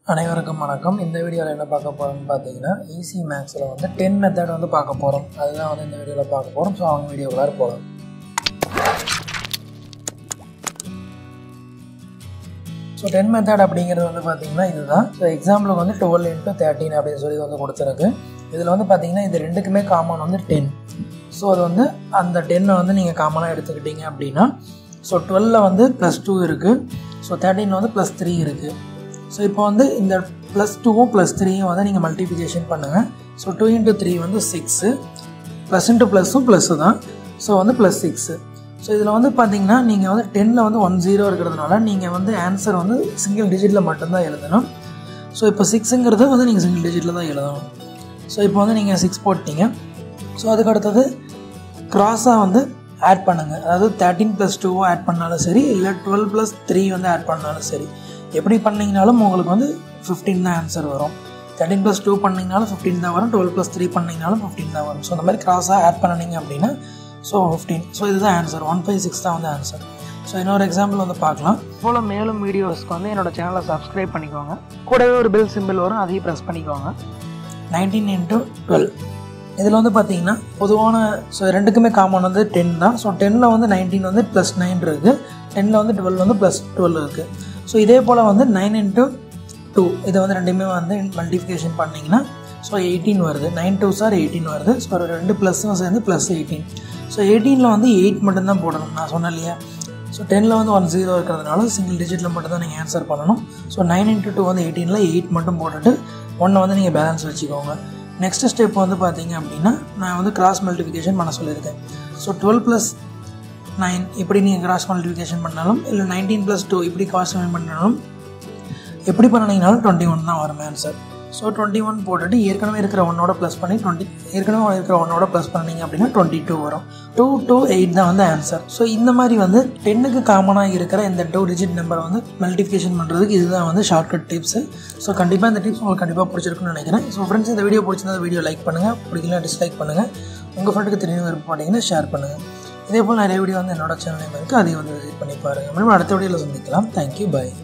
அனைவருக்கும் வணக்கம் இந்த வீடியோவில் என்ன பார்க்க போகிறோம்னு பார்த்தீங்கன்னா ஈஸி மேக்ஸில் வந்து டென் மெத்தட் வந்து பார்க்க போகிறோம் அதுதான் வந்து இந்த வீடியோவில் பார்க்க போகிறோம் ஸோ அவங்க வீடியோக்குள்ளார போகலாம் ஸோ டென் மெத்தட் அப்படிங்கிறது வந்து பார்த்தீங்கன்னா இதுதான் ஸோ எக்ஸாம்பிளுக்கு வந்து டுவெல் இன்ட்டு தேர்ட்டின் அப்படின்னு சொல்லி வந்து கொடுத்துருக்கு இதில் வந்து பார்த்தீங்கன்னா இது ரெண்டுக்குமே காமன் வந்து டென் ஸோ அது வந்து அந்த டென்னை வந்து நீங்கள் காமனாக எடுத்துக்கிட்டீங்க அப்படின்னா ஸோ டுவெல்ல வந்து ப்ளஸ் டூ இருக்குது ஸோ தேர்ட்டீனில் வந்து ப்ளஸ் த்ரீ இருக்குது ஸோ இப்போ வந்து இந்த ப்ளஸ் டூவும் ப்ளஸ் த்ரீயும் வந்து நீங்கள் மல்டிப்ளிகேஷன் பண்ணுங்கள் ஸோ டூ இன்ட்டு த்ரீ வந்து சிக்ஸு ப்ளஸ் இன்ட்டு ப்ளஸ்ஸும் ப்ளஸ்ஸு தான் ஸோ வந்து ப்ளஸ் சிக்ஸு ஸோ இதில் வந்து பார்த்தீங்கன்னா நீங்கள் வந்து டென்னில் வந்து ஒன் ஜீரோ இருக்கிறதுனால நீங்கள் வந்து ஆன்சர் வந்து சிங்கிள் டிஜிட்டில் மட்டும்தான் எழுதணும் ஸோ இப்போ சிக்ஸுங்கிறது வந்து நீங்கள் சிங்கிள் டிஜிட்டில் தான் எழுதணும் ஸோ இப்போ வந்து நீங்கள் சிக்ஸ் போட்டீங்க ஸோ அதுக்கு அடுத்தது க்ராஸாக வந்து ஆட் பண்ணுங்கள் அதாவது தேர்ட்டீன் ப்ளஸ் டூவும் ஆட் பண்ணாலும் சரி இல்லை டுவெல் ப்ளஸ் த்ரீ வந்து ஆட் பண்ணாலும் சரி எப்படி பண்ணிங்கனாலும் உங்களுக்கு வந்து ஃபிஃப்டீன் தான் ஆன்சர் வரும் தேர்ட்டின் ப்ளஸ் டூ பண்ணிங்கனாலும் ஃபிஃப்டீன் தான் வரும் டுவெல் ப்ளஸ் த்ரீ பண்ணிங்கனாலும் ஃபிஃப்டீன் தான் வரும் ஸோ அந்த மாதிரி க்ராஸாக ஆட் பண்ணினீங்க அப்படின்னா ஸோ ஃபிஃப்டீன் ஸோ இதுதான் ஆன்சர் ஒன் ஃபைவ் சிக்ஸ் தான் வந்து ஆன்சர் ஸோ இன்னொரு எக்ஸாம்பிள் வந்து பார்க்கலாம் போல் மேலும் வீடியோஸ்க்கு வந்து என்னோட சேனலை சப்ஸ்கிரைப் பண்ணிக்கோங்க கூடவே ஒரு பெல் சிம்பிள் வரும் அதையும் ப்ரெஸ் பண்ணிக்கோங்க நைன்டீன் இன்ட்டு டுவெல் இதில் வந்து பார்த்தீங்கன்னா பொதுவான ஸோ ரெண்டுக்குமே காமன் வந்து டென் தான் ஸோ டென்னில் வந்து நைன்டீன் வந்து ப்ளஸ் நைன் இருக்குது டென்னில் வந்து டுவெல் வந்து ப்ளஸ் டுவெல் இருக்குது ஸோ இதே போல் வந்து நைன் இன்ட்டு டூ இதை வந்து ரெண்டுமே வந்து மல்டிஃபிகேஷன் பண்ணிங்கன்னா ஸோ எயிட்டீன் வருது நைன் டூ சார் எயிட்டீன் வருது ஸோ ரெண்டு ப்ளஸ்ஸும் சேர்ந்து ப்ளஸ் எயிட்டீன் ஸோ எயிட்டீனில் வந்து எயிட் மட்டும்தான் போடணும் நான் சொன்னேன் இல்லையா ஸோ டெனில் வந்து ஒன் ஜீரோ இருக்கிறதுனால சிங்கிள் டிஜிட்டில் மட்டும் தான் நீங்கள் ஆன்சர் பண்ணணும் ஸோ நைன் இன்ட்டு டூ வந்து எயிட்டீனில் எயிட் மட்டும் போட்டுட்டு ஒன்றை வந்து நீங்கள் பேலன்ஸ் வச்சுக்கோங்க நெக்ஸ்ட் ஸ்டெப் வந்து பார்த்தீங்க அப்படின்னா நான் வந்து கிராஸ் மல்டிஃபிகேஷன் பண்ண சொல்லியிருக்கேன் ஸோ டுவெல் ப்ளஸ் நைன் இப்படி நீங்கள் கிராஸ் மல்டிஃபிகேஷன் பண்ணாலும் இல்லை நைன்டீன் ப்ளஸ் டூ இப்படி கிராஸ் பண்ணாலும் எப்படி பண்ணிங்கனாலும் டுவெண்ட்டி ஒன் தான் வரும் ஆன்சர் ஸோ டுவெண்ட்டி ஒன் போட்டுட்டு ஏற்கனவே இருக்கிற ஒன்னோட ப்ளஸ் பண்ணி டுவெண்ட்டி ஏற்கனவே இருக்கிற ஒன்னோட ப்ளஸ் பண்ணீங்க அப்படின்னா டுவெண்ட்டி டூ வரும் டூ டூ எயிட் தான் வந்து ஆன்சர் ஸோ இந்த மாதிரி வந்து டென்னுக்கு காமனாக இருக்கிற இந்த டூ டிஜிட் நம்பரை வந்து மல்டிஃபிகேஷன் பண்ணுறதுக்கு இதுதான் வந்து ஷார்ட்கட் டிப்ஸு ஸோ கண்டிப்பாக இந்த டிப்ஸ் உங்களுக்கு கண்டிப்பாக பிடிச்சிருக்குன்னு நினைக்கிறேன் ஸோ ஃப்ரெண்ட்ஸ் இந்த வீடியோ பிடிச்சிருந்தா வீடியோ லைக் பண்ணுங்கள் பிடிக்கல டிஸ்லைக் பண்ணுங்கள் உங்கள் ஃப்ரெண்டுக்கு தெரிய விருப்பம் மாட்டிங்கன்னா ஷேர் பண்ணுங்கள் இதே போல் நிறைய வீடியோ வந்து என்னோட சேனல் இருக்குது அதையும் வந்து விசிட் பண்ணி பாருங்கள் மேடம் அடுத்த வீடியோவில் சந்திக்கலாம் தேங்க்யூ பை